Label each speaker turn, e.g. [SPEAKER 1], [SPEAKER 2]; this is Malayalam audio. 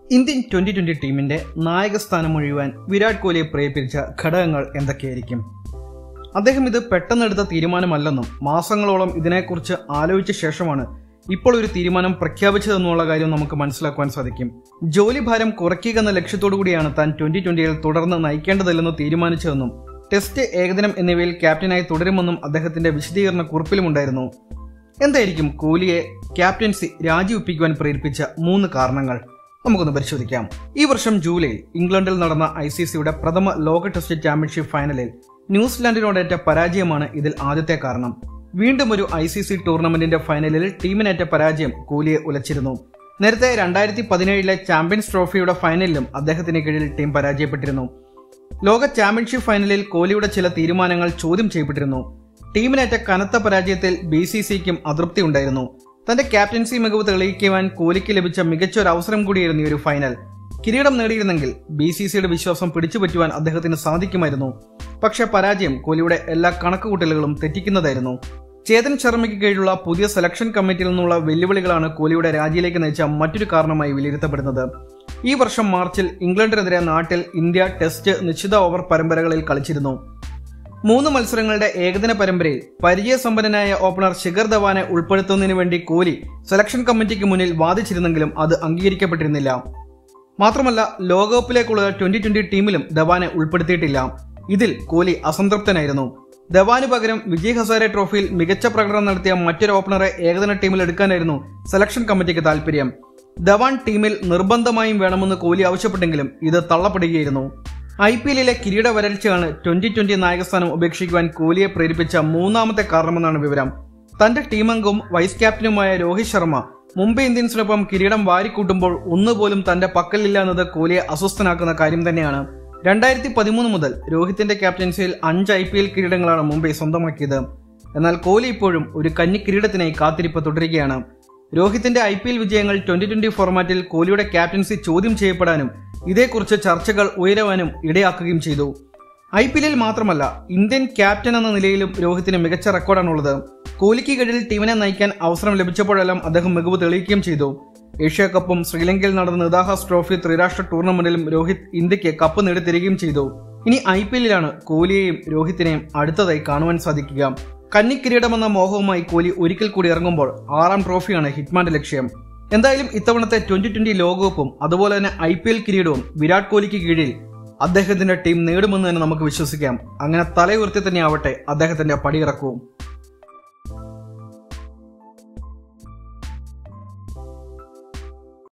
[SPEAKER 1] ഇന്ത്യൻ ട്വന്റി ട്വന്റി ടീമിന്റെ നായകസ്ഥാനം ഒഴിയുവാൻ വിരാട് കോഹ്ലിയെ പ്രേരിപ്പിച്ച ഘടകങ്ങൾ എന്തൊക്കെയായിരിക്കും അദ്ദേഹം ഇത് പെട്ടെന്നെടുത്ത തീരുമാനമല്ലെന്നും മാസങ്ങളോളം ഇതിനെക്കുറിച്ച് ആലോചിച്ച ശേഷമാണ് ഇപ്പോൾ ഒരു തീരുമാനം പ്രഖ്യാപിച്ചതെന്നുള്ള കാര്യം നമുക്ക് മനസ്സിലാക്കുവാൻ സാധിക്കും ജോലിഭാരം കുറയ്ക്കുക എന്ന ലക്ഷ്യത്തോടു കൂടിയാണ് താൻ ട്വന്റി ട്വന്റിയിൽ തുടർന്ന് നയിക്കേണ്ടതില്ലെന്ന് തീരുമാനിച്ചതെന്നും ടെസ്റ്റ് ഏകദിനം എന്നിവയിൽ ക്യാപ്റ്റനായി തുടരുമെന്നും അദ്ദേഹത്തിന്റെ വിശദീകരണ കുറിപ്പിലുമുണ്ടായിരുന്നു എന്തായിരിക്കും കോഹ്ലിയെ ക്യാപ്റ്റൻസി രാജിവെപ്പിക്കുവാൻ പ്രേരിപ്പിച്ച മൂന്ന് കാരണങ്ങൾ നമുക്കൊന്ന് പരിശോധിക്കാം ഈ വർഷം ജൂലൈയിൽ ഇംഗ്ലണ്ടിൽ നടന്ന ഐ സി സിയുടെ പ്രഥമ ലോക ടെസ്റ്റ് ചാമ്പ്യൻഷിപ്പ് ഫൈനലിൽ ന്യൂസിലാൻഡിനോടേറ്റ പരാജയമാണ് ഇതിൽ ആദ്യത്തെ കാരണം വീണ്ടും ഒരു ഐ സി സി ടൂർണമെന്റിന്റെ ഫൈനലിൽ ടീമിനേറ്റ പരാജയം കോഹ്ലിയെ ഉലച്ചിരുന്നു നേരത്തെ രണ്ടായിരത്തി പതിനേഴിലെ ചാമ്പ്യൻസ് ട്രോഫിയുടെ ഫൈനലിലും അദ്ദേഹത്തിന് കീഴിൽ ടീം പരാജയപ്പെട്ടിരുന്നു ലോക ചാമ്പ്യൻഷിപ്പ് ഫൈനലിൽ കോഹ്ലിയുടെ ചില തീരുമാനങ്ങൾ ചോദ്യം ചെയ്യപ്പെട്ടിരുന്നു ടീമിനേറ്റ കനത്ത പരാജയത്തിൽ ബി സി സിക്കും അതൃപ്തി ഉണ്ടായിരുന്നു തന്റെ ക്യാപ്റ്റൻസി മികവ് തെളിയിക്കുവാൻ കോഹ്ലിക്ക് ലഭിച്ച മികച്ച ഒരു അവസരം കൂടിയായിരുന്നു ഈ ഒരു ഫൈനൽ കിരീടം നേടിയിരുന്നെങ്കിൽ ബി സി സിയുടെ വിശ്വാസം പിടിച്ചുപറ്റുവാൻ അദ്ദേഹത്തിന് സാധിക്കുമായിരുന്നു പക്ഷെ പരാജയം കോഹ്ലിയുടെ എല്ലാ കണക്കുകൂട്ടലുകളും തെറ്റിക്കുന്നതായിരുന്നു ചേതൻ ശർമ്മയ്ക്ക് കീഴിലുള്ള പുതിയ സെലക്ഷൻ കമ്മിറ്റിയിൽ നിന്നുള്ള വെല്ലുവിളികളാണ് കോഹ്ലിയുടെ രാജിയിലേക്ക് നയിച്ച മറ്റൊരു കാരണമായി വിലയിരുത്തപ്പെടുന്നത് ഈ വർഷം മാർച്ചിൽ ഇംഗ്ലണ്ടിനെതിരെ നാട്ടിൽ ഇന്ത്യ ടെസ്റ്റ് നിശ്ചിത ഓവർ പരമ്പരകളിൽ കളിച്ചിരുന്നു മൂന്ന് മത്സരങ്ങളുടെ ഏകദിന പരമ്പരയിൽ പരിചയസമ്പന്നനായ ഓപ്പണർ ശിഖർ ധവാനെ ഉൾപ്പെടുത്തുന്നതിന് വേണ്ടി കോഹ്ലി സെലക്ഷൻ കമ്മിറ്റിക്ക് മുന്നിൽ വാദിച്ചിരുന്നെങ്കിലും അത് അംഗീകരിക്കപ്പെട്ടിരുന്നില്ല മാത്രമല്ല ലോകകപ്പിലേക്കുള്ള ട്വന്റി ട്വന്റി ടീമിലും ധവാനെ ഉൾപ്പെടുത്തിയിട്ടില്ല ഇതിൽ കോഹ്ലി അസംതൃപ്തനായിരുന്നു ധവാന് പകരം വിജയ് ഹസാരെ ട്രോഫിയിൽ മികച്ച പ്രകടനം നടത്തിയ മറ്റൊരു ഓപ്പണറെ ഏകദിന ടീമിൽ എടുക്കാനായിരുന്നു സെലക്ഷൻ കമ്മിറ്റിക്ക് താൽപര്യം ധവാൻ ടീമിൽ നിർബന്ധമായും വേണമെന്ന് കോഹ്ലി ആവശ്യപ്പെട്ടെങ്കിലും ഇത് തള്ളപ്പെടുകയായിരുന്നു ഐ പി എല്ലിലെ കിരീട വരൾച്ചയാണ് ട്വന്റി ട്വന്റി നായകസ്ഥാനം ഉപേക്ഷിക്കുവാൻ കോഹ്ലിയെ പ്രേരിപ്പിച്ച മൂന്നാമത്തെ കാരണമെന്നാണ് വിവരം തന്റെ ടീമംഗവും വൈസ് ക്യാപ്റ്റനുമായ രോഹിത് ശർമ്മ മുംബൈ ഇന്ത്യൻസിനൊപ്പം കിരീടം വാരിക്കൂട്ടുമ്പോൾ ഒന്നുപോലും തന്റെ പക്കലില്ല എന്നത് കോഹ്ലിയെ അസ്വസ്ഥനാക്കുന്ന കാര്യം തന്നെയാണ് രണ്ടായിരത്തി പതിമൂന്ന് മുതൽ രോഹിത്തിന്റെ ക്യാപ്റ്റൻസിയിൽ അഞ്ച് ഐ പി എൽ കിരീടങ്ങളാണ് മുംബൈ സ്വന്തമാക്കിയത് എന്നാൽ കോഹ്ലി ഇപ്പോഴും ഒരു കന്നി കിരീടത്തിനായി കാത്തിരിപ്പ് തുടരുകയാണ് രോഹിത്തിന്റെ ഐ പി എൽ വിജയങ്ങൾ ട്വന്റി ട്വന്റി ഫോർമാറ്റിൽ കോഹ്ലിയുടെ ക്യാപ്റ്റൻസി ചോദ്യം ചെയ്യപ്പെടാനും ഇതേക്കുറിച്ച് ചർച്ചകൾ ഉയരുവാനും ഇടയാക്കുകയും ചെയ്തു ഐ പി എല്ലിൽ മാത്രമല്ല ഇന്ത്യൻ ക്യാപ്റ്റൻ എന്ന നിലയിലും രോഹിത്തിന് മികച്ച റെക്കോർഡാണുള്ളത് കോഹ്ലിക്ക് കീഴിൽ ടീമിനെ നയിക്കാൻ അവസരം ലഭിച്ചപ്പോഴെല്ലാം അദ്ദേഹം മികവ് തെളിയിക്കുകയും ചെയ്തു ഏഷ്യ കപ്പും ശ്രീലങ്കയിൽ നടന്ന നിദാഹാസ് ട്രോഫി ത്രിരാഷ്ട്ര ടൂർണമെന്റിലും രോഹിത് ഇന്ത്യക്ക് കപ്പ് നേടിത്തരികയും ചെയ്തു ഇനി ഐ പി എല്ലിലാണ് കോഹ്ലിയെയും രോഹിത്തിനെയും അടുത്തതായി കാണുവാൻ സാധിക്കുക കന്നിക്കിരീടമെന്ന മോഹവുമായി കോഹ്ലി ഒരിക്കൽ കൂടി ഇറങ്ങുമ്പോൾ ആറാം ട്രോഫിയാണ് ഹിറ്റ്മാന്റെ ലക്ഷ്യം എന്തായാലും ഇത്തവണത്തെ ട്വന്റി ട്വന്റി ലോകകപ്പും അതുപോലെ തന്നെ ഐ പി എൽ കിരീടവും വിരാട് കോഹ്ലിക്ക് കീഴിൽ അദ്ദേഹത്തിന്റെ ടീം നേടുമെന്ന് തന്നെ നമുക്ക് വിശ്വസിക്കാം അങ്ങനെ തലയുയർത്തി തന്നെ ആവട്ടെ അദ്ദേഹത്തിന്റെ പടിയിറക്കവും